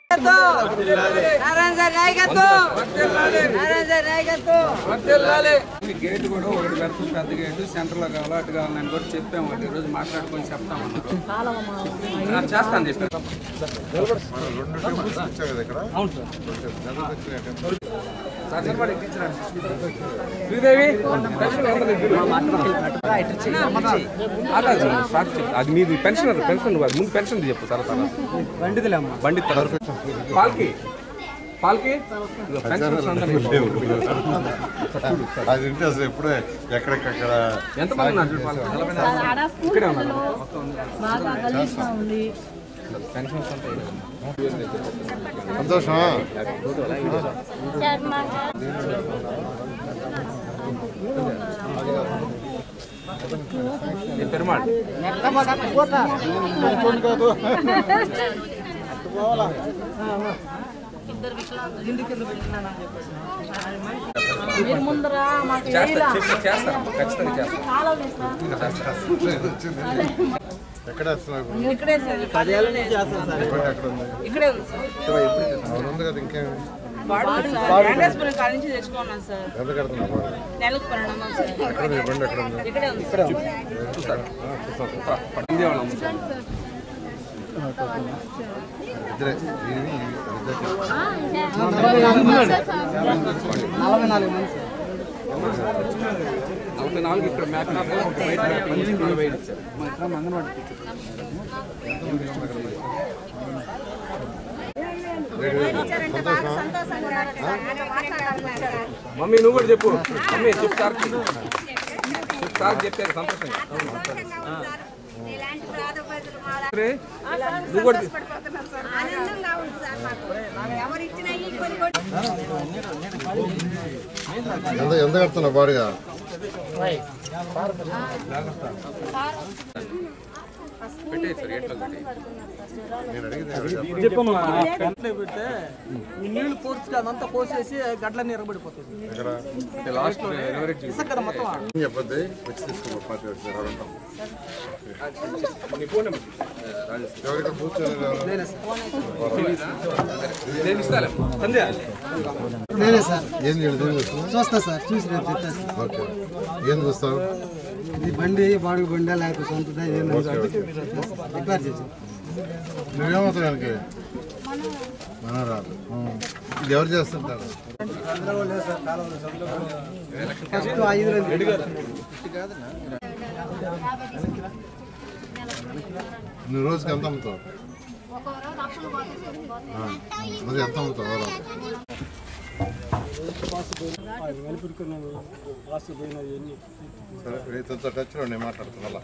Narayana sir నాయకత్వం Narayana sir నాయకత్వం ఈ గేట్ కూడా ఒకటి పెడుతుంది పెద్ద గేటు సెంటర్ లో కావాలా అటు కావాలని కూడా చెప్పాము వాళ్ళు ఈ రోజు మాట్లాడుకొని చెప్తామన్నారు ఆ, చేస్తాను చెప్పాను రెండు టెంపుల్స్ వచ్చాయి కదా ఇక్కడ అవును సార్ సార్ నిలబడి ఎక్కించండి. శ్రీదేవి ఆగాలి సార్, సార్ చెప్పు. అది మీది పెన్షన్ పెన్షన్ కాదు. ముందు పెన్షన్ చెప్పు సార్ బండిదిలే బండి తర్వాత. పాల్కి పాల్కి ఇదిగో పెన్షన్స్ అందరూ అది ఉంటే అసలు ఎప్పుడే ఎక్కడికక్కడ ఎంతమంది ఉన్నారు చూడు పాల్కి ఇక్కడే ఉన్నారు బాగా గలీజ్గా ఉంది పెన్షన్స్ అంతా సంతోషమా నీ పెరుమాళ్ మీరు ముందర మాకు చేస్తారు వేయలా. చెప్పి చేస్తారు ఖచ్చితంగా చేస్తారు కాలువలు వేస్తా. వచ్చింది ఎక్కడ వస్తున్నావు ఇప్పుడు? ఇక్కడే సార్ ఇబ్బంది ఎక్కడ ఉంది ఇక్కడే ఉంది సార్ అవును ఉంది కదా ఇంకేం వాడు సార్ వెంకటేశ్వరం కాడ నుంచి తెచ్చుకున్నాను సార్ ఎంత కడుతున్నావు బాగా? నెలకు పన్నెండు సార్ ఎక్కడ ఉంది ఇబ్బంది ఎక్కడ ఉంది ఇక్కడే ఉంది సార్ చూస్తారు పట్టిందే వాళ్ళం ఇద్దరే ఇవి ఇవి ఇద్దరు నలభై నాలుగు ఇక్కడ మ్యాప్ బయట మ్యాప్ నుంచి ఇక్కడ బయట ఇచ్చారు మమ్మీ నువ్వు కూడా చెప్పు మమ్మీ చెప్పు సార్ చెప్పు సార్ చెప్పారు సంతోషంగా ఇలాంటి బాధపడుతులు మా రే, నువ్వు కూడా ఆనందంగా ఉంది సార్ మాకు ఎవరు ఇచ్చినా ఈ కొన్ని కొట్టి ఎంత ఎంత కడుతున్నావు బాడిగా పెట్టేది సార్ ఎట్లా పెట్టేది నేను అడిగింది ఎవరు చెప్పారు? పెడితే ఈ నీళ్లు పోర్చుకి అదంతా పోసేసి గడ్లన్నీ ఎరగబడిపోతుంది ఎక్కడ అంటే లాస్ట్ ఎవరేజ్ ఇసుక కదా మొత్తం ఏం చెప్పొద్దు వచ్చి తీసుకో పార్టీ వచ్చి ఉంటాం నీ ఫోన్ నెంబర్ రాజేష్ ఎవరు ఇక్కడ కూర్చొని నేను ఇస్తాను సంధ్య నేనే సార్ ఏం చేయలేదు ఏం చేస్తున్నావు చూస్తా సార్ చూసి రేపు చెప్పేస్తా ఓకే ఏం చూస్తావు ఇది బండి బాడుగు బండి లేకపోతే సొంతదా ఏంది రిపేర్ చేసి నువ్వేమవుతావు దానికి మనరాదు ఇది ఎవరు చేస్తుంటారు ఫస్ట్ ఐదు రోజులు నువ్వు రోజుకి ఎంత అమ్ముతావు ఆ, మరి ఎంత అమ్ముతావు ఓవరాల్? సరే రైతులతో టచ్లో నేను మాట్లాడుతున్నా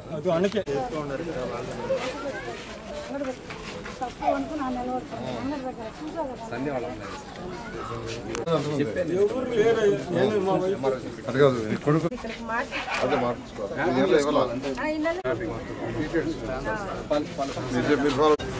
సంధ్య వాళ్ళ అది కాదు నీ కొడుకు అదే మార్చుకోవాలి ఇది ఎవరు ఇవ్వాలా? డీటెయిల్స్. మీరు చెప్పి follow-